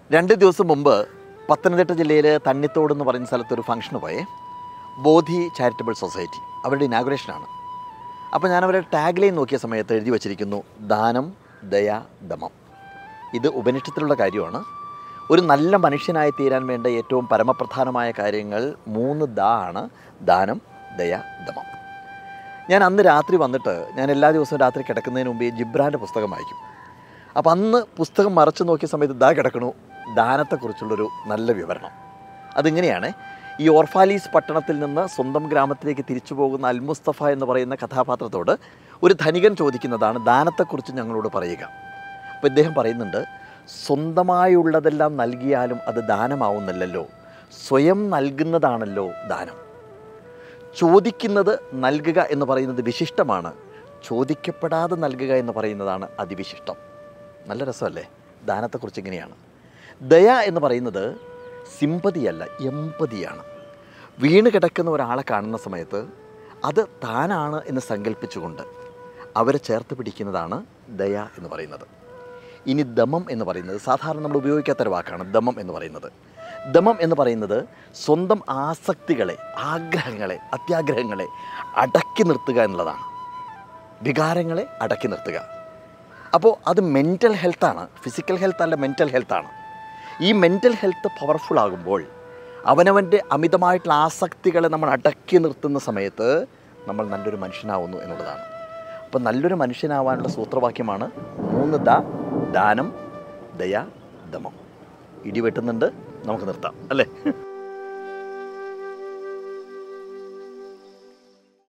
രണ്ട് ദിവസം മുമ്പ് പത്തനംതിട്ട ജില്ലയിലെ തണ്ണിത്തോട് എന്ന് പറയുന്ന സ്ഥലത്ത് ഒരു ഫംഗ്ഷന് പോയേ ബോധി ചാരിറ്റബിൾ സൊസൈറ്റി അവരുടെ ഇനാഗുറേഷനാണ് അപ്പോൾ ഞാൻ അവരുടെ ടാഗ് ലൈൻ നോക്കിയ സമയത്ത് എഴുതി വച്ചിരിക്കുന്നു ദാനം ദയ ദമം ഇത് ഉപനിഷത്തിലുള്ള കാര്യമാണ് ഒരു നല്ല മനുഷ്യനായി തീരാൻ വേണ്ട ഏറ്റവും പരമപ്രധാനമായ കാര്യങ്ങൾ മൂന്ന് ദാ ആണ് ദാനം ദയ ദമം ഞാൻ അന്ന് രാത്രി വന്നിട്ട് ഞാൻ എല്ലാ ദിവസവും രാത്രി കിടക്കുന്നതിന് മുമ്പ് ഈ ജിബ്രാൻ്റെ പുസ്തകം വായിക്കും അപ്പോൾ അന്ന് പുസ്തകം മറച്ചു നോക്കിയ സമയത്ത് ദാ കിടക്കണു ദാനത്തെക്കുറിച്ചുള്ളൊരു നല്ല വിവരണം അതിങ്ങനെയാണ് ഈ ഓർഫാലീസ് പട്ടണത്തിൽ നിന്ന് സ്വന്തം ഗ്രാമത്തിലേക്ക് തിരിച്ചു പോകുന്ന അൽ മുസ്തഫ എന്ന് പറയുന്ന കഥാപാത്രത്തോട് ഒരു ധനികൻ ചോദിക്കുന്നതാണ് ദാനത്തെക്കുറിച്ച് ഞങ്ങളോട് പറയുക അപ്പോൾ ഇദ്ദേഹം പറയുന്നുണ്ട് സ്വന്തമായുള്ളതെല്ലാം നൽകിയാലും അത് ദാനമാവുന്നില്ലല്ലോ സ്വയം നൽകുന്നതാണല്ലോ ദാനം ചോദിക്കുന്നത് നൽകുക എന്ന് പറയുന്നത് വിശിഷ്ടമാണ് ചോദിക്കപ്പെടാതെ നൽകുക എന്ന് പറയുന്നതാണ് അതിവിശിഷ്ടം നല്ല രസമല്ലേ ദാനത്തെക്കുറിച്ച് ഇങ്ങനെയാണ് ദയ എന്ന് പറയുന്നത് സിമ്പതിയല്ല എമ്പതിയാണ് വീണ് കിടക്കുന്ന ഒരാളെ കാണുന്ന സമയത്ത് അത് താനാണ് എന്ന് സങ്കല്പിച്ചുകൊണ്ട് അവരെ ചേർത്ത് പിടിക്കുന്നതാണ് ദയ എന്ന് പറയുന്നത് ഇനി ദമം എന്ന് പറയുന്നത് സാധാരണ നമ്മൾ ഉപയോഗിക്കാത്തൊരു വാക്കാണ് ദമം എന്ന് പറയുന്നത് ദമം എന്ന് പറയുന്നത് സ്വന്തം ആസക്തികളെ ആഗ്രഹങ്ങളെ അത്യാഗ്രഹങ്ങളെ അടക്കി നിർത്തുക എന്നുള്ളതാണ് വികാരങ്ങളെ അടക്കി നിർത്തുക അപ്പോൾ അത് മെൻറ്റൽ ഹെൽത്താണ് ഫിസിക്കൽ ഹെൽത്ത് അല്ല മെൻറ്റൽ ഹെൽത്താണ് ഈ മെൻറ്റൽ ഹെൽത്ത് പവർഫുൾ ആകുമ്പോൾ അവനവൻ്റെ അമിതമായിട്ടുള്ള ആസക്തികളെ നമ്മൾ അടക്കി നിർത്തുന്ന സമയത്ത് നമ്മൾ നല്ലൊരു മനുഷ്യനാവുന്നു എന്നുള്ളതാണ് അപ്പോൾ നല്ലൊരു മനുഷ്യനാവാനുള്ള സൂത്രവാക്യമാണ് മൂന്ന് ദ ദാനം ദയ ദമം ഇടി വെട്ടുന്നുണ്ട് നമുക്ക് നിർത്താം അല്ലേ